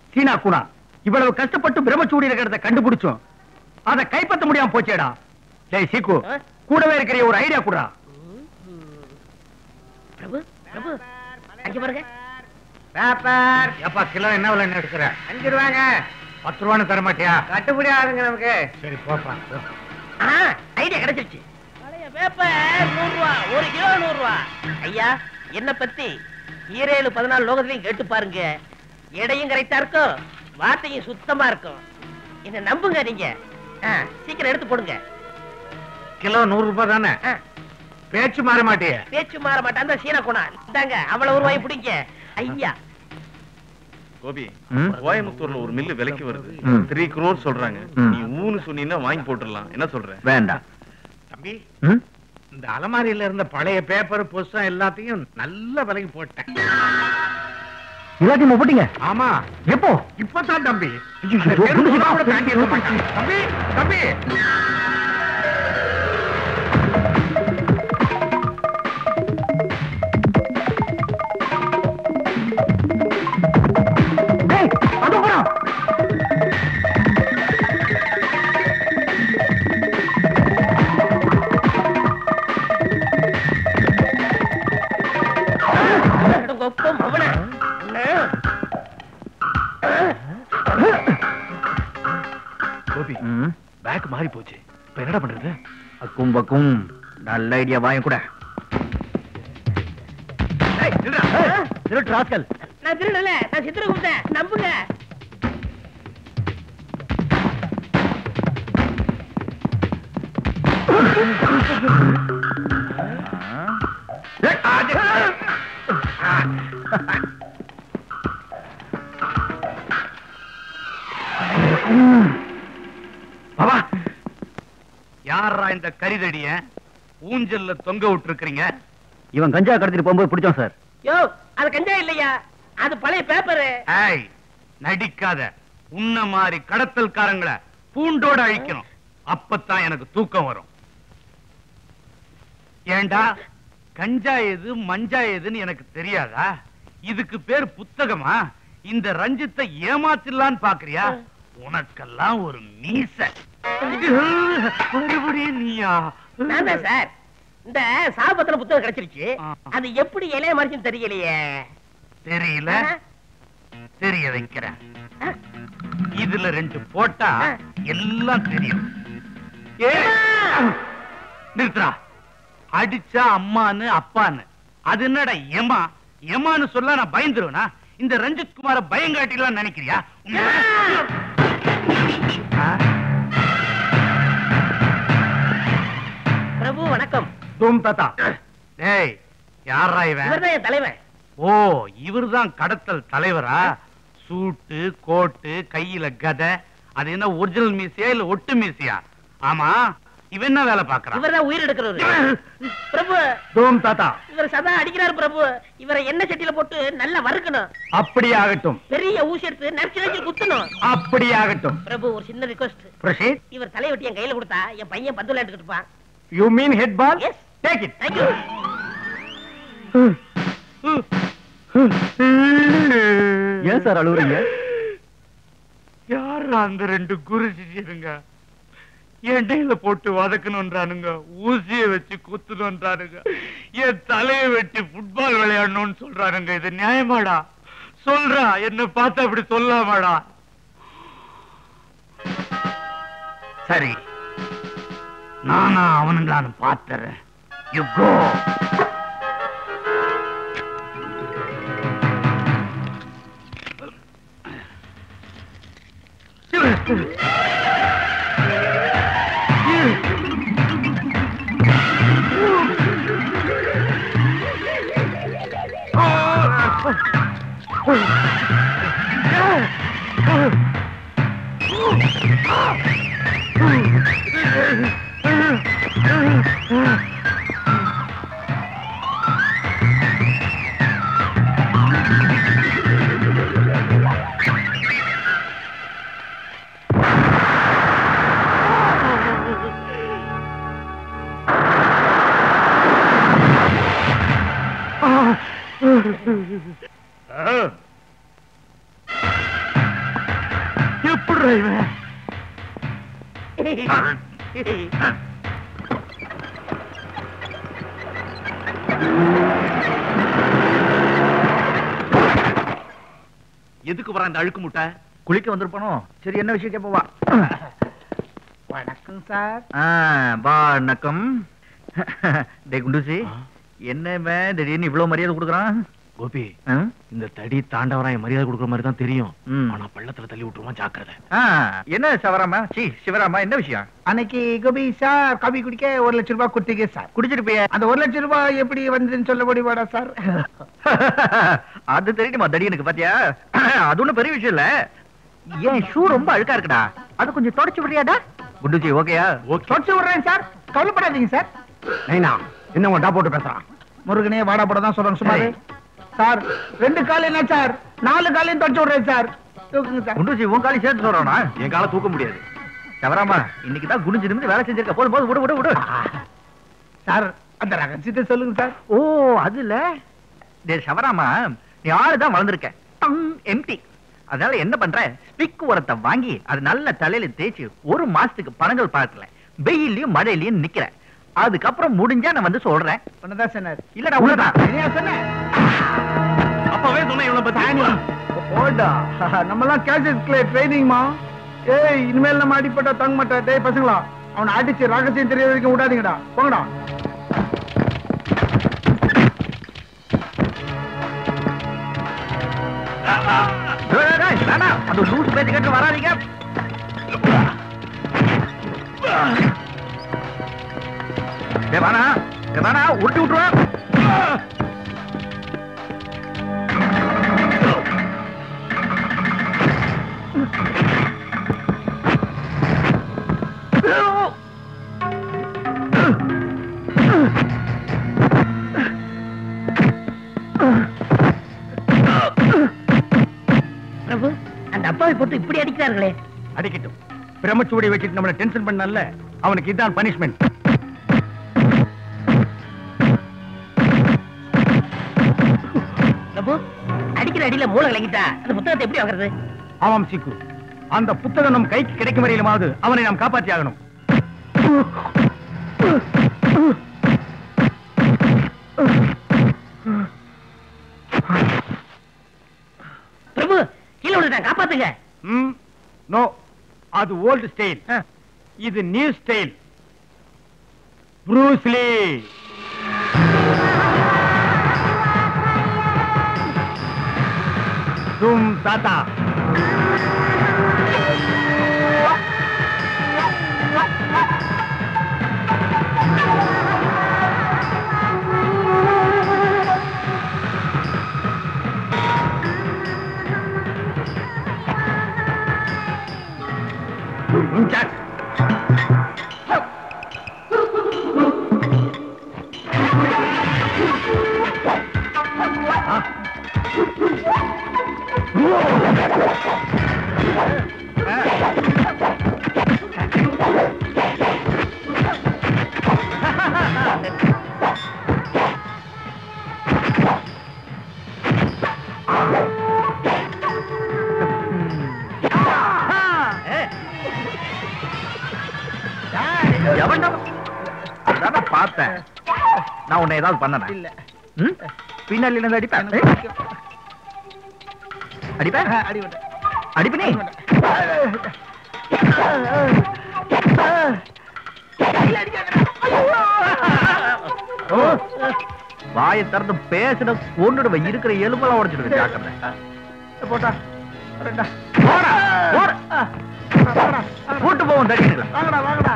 சீனா குணா இவ்வளவு கஷ்டப்பட்டு பிரம்மச்சூடி இருக்கிறத கண்டுபிடிச்சோம் அத கைப்பற்ற முடியாம போச்சேடா டேய் சீக்கு ஆ? கூடவே இருக்கிற ஒரு ஐடியா குடுறா பிரபு பிரபு அங்க பாருங்க பேப்பர் எப்பா கிலோ என்ன விலை எடுக்கிற அஞ்சு ரூபாங்க பத்து ரூபான்னு தர மாட்டியா கட்டுப்படி ஆகுங்க நமக்கு சரி போப்பா ஐடியா கிடைச்சிருச்சு பழைய பேப்பர் நூறு ரூபா ஒரு கிலோ நூறு ரூபா ஐயா என்ன பத்தி ஈரேழு பதினாலு லோகத்திலையும் கேட்டு பாருங்க எடையும் கரெக்டா இருக்கும் வார்த்தையும் சுத்தமா இருக்கும் என்ன நம்புங்க நீங்க ஆ, சீக்கிரம் எடுத்து போடுங்க கிலோ நூறு ரூபாய் தானே ஆ, பேச்சு மாற மாட்டியே பேச்சு மாற மாட்டான் அந்த சீன குணா இந்தாங்க அவ்வளவு ரூபாய் பிடிங்க ஐயா கோபி ம்? கோயம்புத்தூர்ல ஒரு மில்லு விலைக்கு வருது ம். த்ரீ குரோர் சொல்றாங்க ம். நீ ஊன்னு சொன்னீங்கன்னா வாங்கி போட்டுடலாம் என்ன சொல்ற வேண்டாம் தம்பி இந்த அலமாரியில இருந்த பழைய பேப்பர் புஸ்தகம் எல்லாத்தையும் நல்ல விலைக்கு போட்டேன் எல்லாத்தையும் போட்டீங்க ஆமா எப்போ இப்பதான் தம்பி அந்த தெரு பூரா கூட தாண்டி இருக்க மாட்டான். தம்பி தம்பி டேய், அதோ போறான். கொப்பம் அவன கோபி பேக் மாறி போச்சு இப்ப என்னடா பண்றது அக்கும் பக்கும் நல்ல ஐடியா வாங்க கூட திருட்டு ராஸ்கல் நான் திருடல நான் சித்திர கொடுத்தேன் நம்புங்க பாபா யாரா இந்த கரிதடிய ஊஞ்சல்ல தொங்க விட்டுருக்கீங்க இவன் கஞ்சா கடத்திட்டு போகும்போது பிடிச்சோம் சார் யோ அது கஞ்சா இல்லையா அது பழைய பேப்பரு ஏய் நடிக்காத உன்ன மாதிரி கடத்தல்காரங்களை பூண்டோட அழிக்கணும் அப்பத்தான் எனக்கு தூக்கம் வரும் ஏண்டா கஞ்சா எது மஞ்சா எதுன்னு எனக்கு தெரியாதா இதுக்கு பேர் புத்தகமா இந்த ரஞ்சித்தை ஏமாத்திடலான்னு பாக்குறியா உனக்கெல்லாம் ஒரு மீச மறுபடியும் நீயா நான் தான் சார் இந்த சாபத்திர புத்தகம் கிடைச்சிருச்சு ஆ. அது எப்படி இலைய மறைச்சுன்னு தெரியலையே தெரியல ஆ. தெரிய வைக்கிறேன் ஆ. இதுல ரெண்டு போட்டா ஆ. எல்லாம் தெரியும் ஏ நிறுத்துறா அடிச்சா அம்மான்னு அப்பான்னு அது என்னடா ஏமா ஏமான்னு சொல்ல நான் பயந்துருவேனா இந்த ரஞ்சித் குமார பயம் காட்டிடலாம் நினைக்கிறியா ஆ? பிரபு வணக்கம் தூம் தாத்தா ஏய் யாரா இவன் இவர்தான் என் தலைவன் ஓ இவர்தான் கடத்தல் தலைவரா சூட்டு கோட்டு கையில கதை அது என்ன ஒரிஜினல் மீசியா இல்ல ஒட்டு மீசியா ஆமா இவன் என்ன வேலை பாக்குறான் இவர்தான் உயிர் எடுக்கிறவர் பிரபு தூம் தாத்தா இவர் சதா அடிக்கிறார் பிரபு இவரை எண்ணெய் சட்டியில போட்டு நல்லா வறுக்கணும் அப்படி ஆகட்டும் பெரிய ஊசி எடுத்து நச்சு நச்சு குத்தணும் அப்படி ஆகட்டும் பிரபு ஒரு சின்ன ரிக்வஸ்ட் பிரஷீத் இவர் தலையை வெட்டி என் கையில கொடுத்தா என் பையன் பந்து விளையாண்டுக்கிட்டு இருப்பான் you mean head ball Yes. Take it thank you ஏன் சார் அழுவுறீங்க யாரா அந்த ரெண்டு குரு சிஷியருங்க எண்ணெயில போட்டு வதக்கணும்ன்றானுங்க ஊசிய வச்சு குத்தணும்ன்றானுங்க என் தலையை வெட்டி ஃபுட்பால் விளையாடணும்னு சொல்றானுங்க இது நியாயமாடா சொல்றா என்ன பார்த்து அப்படி சொல்லாமாடா சரி நானா அவனுங்களான்னு பார்த்தறேன் யூ கோ எவன்டா இவன் எதுக்கு வர இந்த அழுக்கு முட்டை குளிக்க வந்திருப்பானோ சரி என்ன விஷயம் கேப்ப வா வணக்கம் சார் ஆ, வணக்கம் டே குண்டுசி ஆ? என்ன இவன் திடீர்னு இவ்வளவு மரியாதை கொடுக்குறான் கோபி ஆ? இந்த தடி தாண்டவராய மரியாதை கொடுக்குற மாதிரி தான் தெரியும் ம். ஆனா பள்ளத்துல தள்ளி விட்டுருவான் ஜாக்கிரதை ஆ, என்ன சவராமா சி சிவராமா என்ன விஷயம் அன்னைக்கு கோபி சார் காபி குடிக்க ஒரு லட்சம் ரூபாய் கொடுத்தீங்க சார் குடிச்சிருப்பிய அந்த ஒரு லட்சம் ரூபாய் எப்படி வந்ததுன்னு சொல்ல முடியுமாடா சார் அது தெரியுமா தடியனுக்கு பாத்தியா அது ஒண்ணும் பெரிய விஷயம் இல்ல ஏன் ஷூ ரொம்ப அழுக்கா இருக்குடா அது கொஞ்சம் தொடச்சு விடுறியாடா குண்டுச்சி ஓகேயா தொடச்சு விடுறேன் சார் கவலைப்படாதீங்க சார் நைனா என்ன உங்க போட்டு பேசுறான் முருகனே வாடா போட தான் சொல்றேன் சும்மா சரி. சார் ரெண்டு கால் என்ன சார் நாலு காலையும் தொடச்சு விடுறேன் சார் தூக்குங்க சார் குண்டுச்சி உன் காலி சேர்த்து சொல்றானா என் காலை தூக்க முடியாது சவராமா இன்னைக்கு தான் குனிஞ்சு நிமிந்து வேலை செஞ்சிருக்க போதும் போதும் விடு விடு விடு சார் அந்த ரகசியத்தை சொல்லுங்க சார் ஓ அதுல டே சவராமா நீ ஆளு தான் வளர்ந்துருக்க எம்டி அதனால என்ன பண்ற ஸ்பிக் உரத்தை வாங்கி அது நல்ல தலையில தேய்ச்சி ஒரு மாசத்துக்கு பணங்கள் பார்க்கல வெயிலையும் மழையிலயும் நிக்கிற அதுக்கப்புறம் முடிஞ்சா நான் வந்து சொல்றேன் பண்ணதான் சொன்னார் இல்லடா உள்ளதான் என்ன சொன்னேன் அப்பவே சொன்னேன் இவனை பத்தி ஓடா நம்ம எல்லாம் கேசஸ்ல ட்ரைனிங்மா ஏய் இனிமேல் நம்ம அடிப்பட்டா தங்க மாட்டா டேய் பசங்களா அவனை அடிச்சு ரகசியம் தெரிய வரைக்கும் விடாதீங்கடா போங்கடா டேய், டேய், டேய், வேணாம். அந்த லூசு பேச்சு கேட்டு வராதீங்க டேய், வேணாம். டேய், வேணாம். உருட்டி விட்டுருவேன். பிரபு அந்த அப்பாவை போட்டு இப்படி அடிக்கிறார்களே அடிக்கட்டும் பிரம்மச்சுவடி வச்சுட்டு நம்மள டென்ஷன் பண்ணல அவனுக்கு இதான் பனிஷ்மெண்ட் பிரபு அடிக்கிற அடியில மூளை விளங்கிட்டா அந்த புத்தகத்தை எப்படி வாங்குறது ஆமாம் சிக்கு அந்த புத்தகம் நம் கைக்கு கிடைக்கும் வரையிலுமாவது அவனை நாம் காப்பாற்றி ஆகணும் பிரபு கீழே விழுதான் காப்பாத்துங்க ம் நோ அது ஓல்டு ஸ்டைல் இது நியூ ஸ்டைல் ப்ரூஸ்லி தும் தாத்தா Jack. எவன்டா? அதானே பார்த்தேன் நான் உன்னை ஏதாவது பண்ணனா இல்ல ம்? பின்னால இருந்து அடிப்பேன் ஏய், அடிப்பேன் அடிபட்டேன் அடிப்பனே வாயை திறந்து பேசுன கொண்டுடுவ இருக்கிற எலும்பெல்லாம் உடைச்சிடுவேன் ஜாக்கிரதை போட்டா ரெண்டா போடா, போடா. வாங்கடா கூட்டு போவோம் தடிக்கிறேன் வாங்கடா வாங்கடா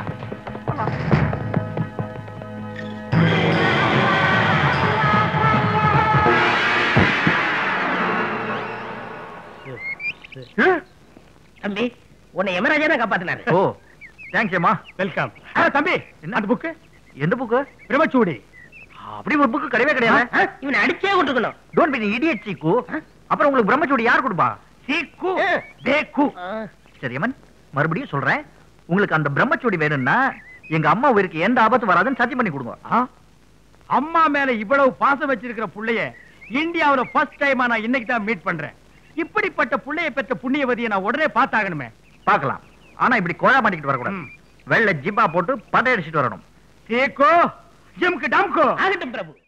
தம்பி உன்னை யமராஜா தான் காப்பாத்தினாரு ஓ தேங்க்ஸ் ஏமா வெல்கம் தம்பி என்ன? அந்த புக்கு எந்த புக்கு பிரம்மச்சூடி அப்படி ஒரு புக்கு கிடையவே கிடையாது ஆ, இவனை அடிச்சே விட்டுருக்கணும் டோன்ட் பி இடியட் சீக்கு அப்புறம் உங்களுக்கு பிரம்மச்சூடி யார் கொடுப்பா சீக்கு தேக்கு சரி அம்மன் மறுபடியும் சொல்றேன் உங்களுக்கு அந்த பிரம்மச்சூடி வேணும்னா எங்க அம்மா உயிருக்கு எந்த ஆபத்து வராதுன்னு சத்தியம் பண்ணி கொடுங்க ஆ? அம்மா மேல இவ்வளவு பாசம் வச்சிருக்கிற புள்ளைய இந்தியாவுல ஃபர்ஸ்ட் டைமா நான் இன்னைக்கு தான் மீட் பண்றேன் இப்படிப்பட்ட புள்ளைய பெற்ற புண்ணியவதியை நான் உடனே பார்த்தாகணுமே பார்க்கலாம் ஆனா இப்படி கோழா மாட்டிக்கிட்டு வரக்கூடாது ம். வெள்ளை ஜிப்பா போட்டு பட்டை அடிச்சிட்டு வரணும் தேக்கோ ஜம்க்கு டாம்கோ ஆகட்டும் பிரபு